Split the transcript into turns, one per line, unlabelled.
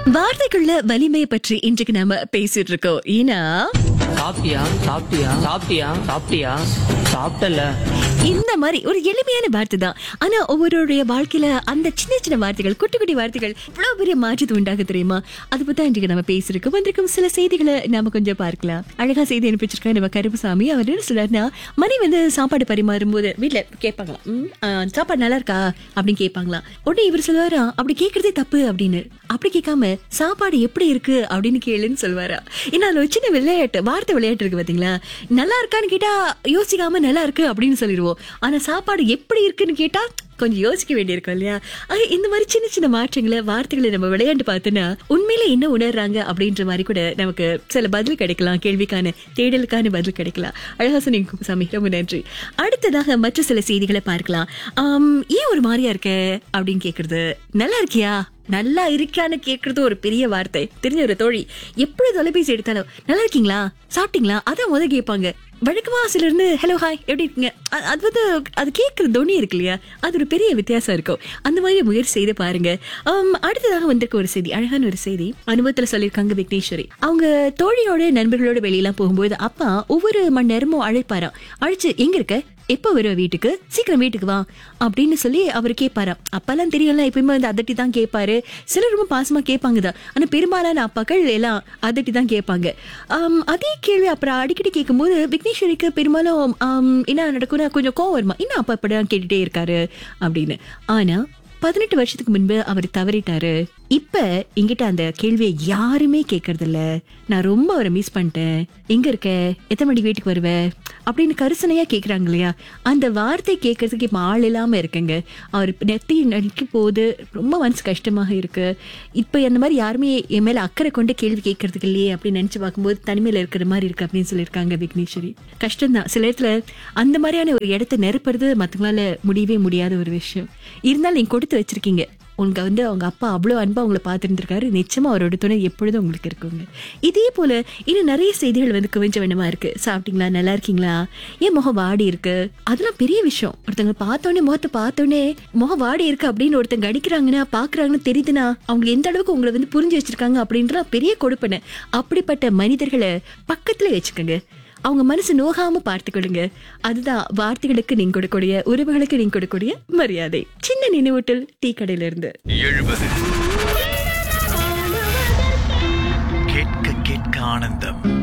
வார்த்தைக்குள்ள வலிமையை பற்றி இன்றைக்கு நாம பேசிட்டு இருக்கோம் ஏன்னா
சாப்பிட்டியா சாப்பிட்டியா சாப்பிட்டியா சாப்பிட்டியா சாப்பிட்டல
இந்த மாதிரி ஒரு எளிமையான வார்த்தை தான் ஆனா ஒவ்வொருடைய வாழ்க்கையில அந்த சின்ன சின்ன வார்த்தைகள் குட்டி குட்டி வார்த்தைகள் இவ்வளவு பெரிய மாற்றத்தை உண்டாக தெரியுமா அது பத்தி தான் இன்றைக்கு நம்ம பேசிருக்கோம் வந்திருக்கும் சில செய்திகளை நாம கொஞ்சம் பார்க்கலாம் அழகா செய்தி அனுப்பிச்சிருக்காங்க நம்ம கருப்புசாமி அவர் என்ன சொல்றாருன்னா மணி வந்து சாப்பாடு பரிமாறும் போது வீட்டுல கேட்பாங்களாம் "ம், ஆ, சாப்பாடு நல்லா இருக்கா அப்படின்னு கேட்பாங்களாம் உடனே இவர் சொல்லுவாரா அப்படி கேக்குறதே தப்பு அப்படின்னு அப்படி கேட்காம சாப்பாடு எப்படி இருக்கு அப்படின்னு கேளுன்னு சொல்லுவாரா ஏன்னா அதுல ஒரு சின்ன விளையாட்டு வார்த்தை விளையாட்டு இருக்கு பாத்தீங்களா நல்லா இருக்கான்னு கேட்டா யோசிக்காம நல்லா இருக்கு அப்படின்னு சொல்லிடுவோம் ஆனா சாப்பாடு எப்படி இருக்குன்னு கேட்டா கொஞ்சம் யோசிக்க வேண்டியிருக்கும் இல்லையா ஆக இந்த மாதிரி சின்ன சின்ன மாற்றங்களை வார்த்தைகளை நம்ம விளையாண்டு பார்த்தோன்னா உண்மையில என்ன உணர்றாங்க அப்படின்ற மாதிரி கூட நமக்கு சில பதில் கிடைக்கலாம் கேள்விக்கான தேடலுக்கான பதில் கிடைக்கலாம் அழகா சொன்னீங்க சாமி ரொம்ப நன்றி அடுத்ததாக மற்ற சில செய்திகளை பார்க்கலாம் ஆம், ஏன் ஒரு மாதிரியா இருக்க அப்படின்னு கேக்குறது நல்லா இருக்கியா நல்லா இருக்கான்னு கேக்குறது ஒரு பெரிய வார்த்தை தெரிஞ்ச ஒரு தோழி எப்படி தொலைபேசி எடுத்தாலும் நல்லா இருக்கீங்களா சாப்பிட்டீங்களா அதான் முத கேட்பாங்க வழக்கமா சிலர் இருந்து ஹலோ ஹாய் எப்படி இருக்கீங்க அ- அது வந்து அது கேட்குற தொனி இருக்கு இல்லையா அது ஒரு பெரிய வித்தியாசம் இருக்கும் அந்த மாதிரி முயற்சி செய்து பாருங்க ஆம், அடுத்ததாக வந்திருக்க ஒரு செய்தி அழகான ஒரு செய்தி அனுபவத்துல சொல்லியிருக்காங்க விக்னேஸ்வரி அவங்க தோழியோட நண்பர்களோட வெளியெல்லாம் போகும்போது அப்பா ஒவ்வொரு மணி நேரமும் அழைப்பாராம் அழைச்சு எங்க இருக்க எப்போ வருவ வீட்டுக்கு சீக்கிரம் வீட்டுக்கு வா அப்படின்னு சொல்லி அவர் கேட்பாராம் அப்பெல்லாம் தெரியல எப்பயுமே வந்து அதட்டி தான் கேட்பாரு சிலர் ரொம்ப பாசமா கேட்பாங்க தான் ஆனா பெரும்பாலான அப்பாக்கள் எல்லாம் அதட்டி தான் கேட்பாங்க ஆம், அதே கேள்வி அப்புறம் அடிக்கடி கேட்கும்போது விக்னேஸ்வரிக்கு பெரும்பாலும் ஆம், என்ன நடக்கும்னா கொஞ்சம் கோவம் வருமா என்ன அப்பா இப்படிதான் கேட்டுட்டே இருக்காரு அப்படின்னு ஆனா பதினெட்டு வருஷத்துக்கு முன்பு அவர் தவறிட்டாரு இப்ப என்கிட்ட அந்த கேள்வியை யாருமே கேட்கறது இல்ல நான் ரொம்ப அவரை மிஸ் பண்ணிட்டேன் எங்க இருக்க எத்தனை மணிக்கு வீட்டுக்கு வருவ அப்படின்னு கரிசனையா கேக்குறாங்க இல்லையா அந்த வார்த்தை கேட்கறதுக்கு இப்ப ஆள் இல்லாம இருக்குங்க அவர் நெத்தி நடிக்க போது ரொம்ப மனசு கஷ்டமாக இருக்கு இப்ப அந்த மாதிரி யாருமே என் மேல அக்கறை கொண்டு கேள்வி கேட்கறதுக்கு இல்லையே அப்படின்னு நினைச்சு பார்க்கும்போது தனிமையில இருக்கிற மாதிரி இருக்கு அப்படின்னு சொல்லியிருக்காங்க விக்னேஸ்வரி கஷ்டம்தான் சில இடத்துல அந்த மாதிரியான ஒரு இடத்த நிரப்புறது மத்தவங்களால முடியவே முடியாத ஒரு விஷயம் இருந்தாலும் நீங்க கொடுத்து வச்சிருக்கீங்க உங்க வந்து அவங்க அப்பா அவ்வளோ அன்பா உங்களை பார்த்துருந்துருக்காரு நிச்சயமா அவரோட துணை எப்பொழுதும் உங்களுக்கு இருக்குங்க இதே போல இன்னும் நிறைய செய்திகள் வந்து குவிஞ்ச வேணுமா இருக்கு சாப்பிட்டீங்களா நல்லா இருக்கீங்களா ஏன் முகம் வாடி இருக்கு அதெல்லாம் பெரிய விஷயம் ஒருத்தவங்க பார்த்தோன்னே முகத்தை பார்த்தோன்னே முகம் வாடி இருக்கு அப்படின்னு ஒருத்தங்க அடிக்கிறாங்கன்னா பாக்குறாங்கன்னு தெரியுதுன்னா அவங்க எந்த அளவுக்கு உங்களை வந்து புரிஞ்சு வச்சிருக்காங்க அப்படின்றலாம் பெரிய கொடுப்பனை அப்படிப்பட்ட மனிதர்களை பக்கத்துல வச்சுக்கோங்க அவங்க மனசு நோகாம பார்த்துக்கொள்ளுங்க அதுதான் வார்த்தைகளுக்கு நீங்க கொடுக்கக்கூடிய உறவுகளுக்கு நீங்க கொடுக்கக்கூடிய மரியாதை சின்ன நினைவூட்டல் டீ கடையில இருந்து
எழுபது கேட்க கேட்க ஆனந்தம்